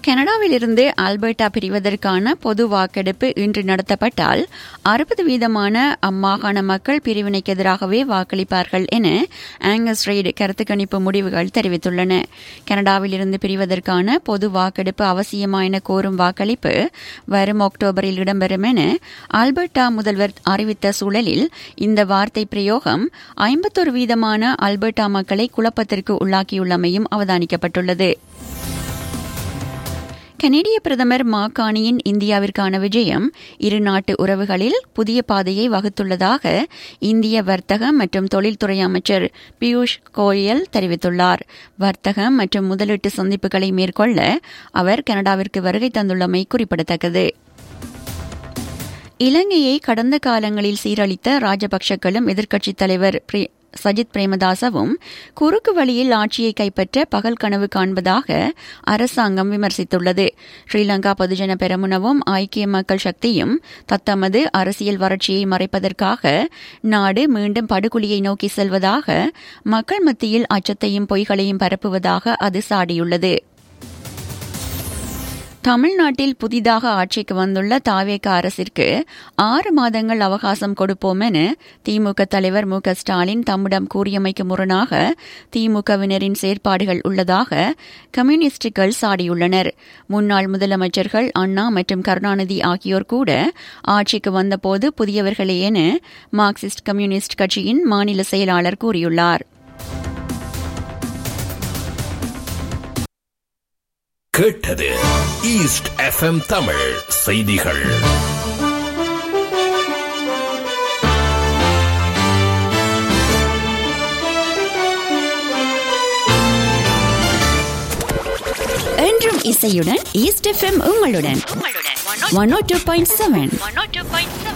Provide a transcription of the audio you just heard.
கனடாவிலிருந்து ஆல்பர்டா பிரிவதற்கான பொது வாக்கெடுப்பு இன்று நடத்தப்பட்டால் அறுபது வீதமான அம்மாகாண மக்கள் பிரிவினைக்கு எதிராகவே வாக்களிப்பார்கள் என ஆங்கஸ் ரெய்டு கருத்து கணிப்பு முடிவுகள் தெரிவித்துள்ளன கனடாவிலிருந்து பிரிவதற்கான பொது வாக்கெடுப்பு அவசியமா என கோரும் வாக்களிப்பு வரும் அக்டோபரில் இடம்பெறும் என ஆல்பர்டா முதல்வர் அறிவித்த சூழலில் இந்த வார்த்தை பிரயோகம் ஐம்பத்தொரு வீதமான ஆல்பர்டா மக்களை குழப்பத்திற்கு உள்ளாக்கியுள்ளமையும் அவதானிக்கப்பட்டுள்ளது கனேடிய பிரதமர் மாகாணியின் இந்தியாவிற்கான விஜயம் இரு நாட்டு உறவுகளில் புதிய பாதையை வகுத்துள்ளதாக இந்திய வர்த்தக மற்றும் தொழில்துறை அமைச்சர் பியூஷ் கோயல் தெரிவித்துள்ளார் வர்த்தகம் மற்றும் முதலீட்டு சந்திப்புகளை மேற்கொள்ள அவர் கனடாவிற்கு வருகை தந்துள்ளமை குறிப்பிடத்தக்கது இலங்கையை கடந்த காலங்களில் சீரழித்த ராஜபக்சக்களும் எதிர்க்கட்சித் தலைவர் சஜித் பிரேமதாசவும் குறுக்கு வழியில் ஆட்சியை கைப்பற்ற பகல் கனவு காண்பதாக அரசாங்கம் விமர்சித்துள்ளது ஸ்ரீலங்கா பொதுஜன பெரமுனவும் ஐக்கிய மக்கள் சக்தியும் தத்தமது அரசியல் வறட்சியை மறைப்பதற்காக நாடு மீண்டும் படுகொலியை நோக்கி செல்வதாக மக்கள் மத்தியில் அச்சத்தையும் பொய்களையும் பரப்புவதாக அது சாடியுள்ளது தமிழ்நாட்டில் புதிதாக ஆட்சிக்கு வந்துள்ள தாவேக அரசிற்கு ஆறு மாதங்கள் அவகாசம் கொடுப்போம் என திமுக தலைவர் மு க ஸ்டாலின் தம்மிடம் கூறியமைக்கு முரணாக திமுகவினரின் செயற்பாடுகள் உள்ளதாக கம்யூனிஸ்டுகள் சாடியுள்ளனர் முன்னாள் முதலமைச்சர்கள் அண்ணா மற்றும் கருணாநிதி ஆகியோர் கூட ஆட்சிக்கு வந்தபோது புதியவர்களே என மார்க்சிஸ்ட் கம்யூனிஸ்ட் கட்சியின் மாநில செயலாளர் கூறியுள்ளார் கேட்டது ஈஸ்ட் எஃப்எம் தமிழ் செய்திகள் என்றும் இசையுடன் ஈஸ்ட் எஃப்எம் உங்களுடன் one O two point seven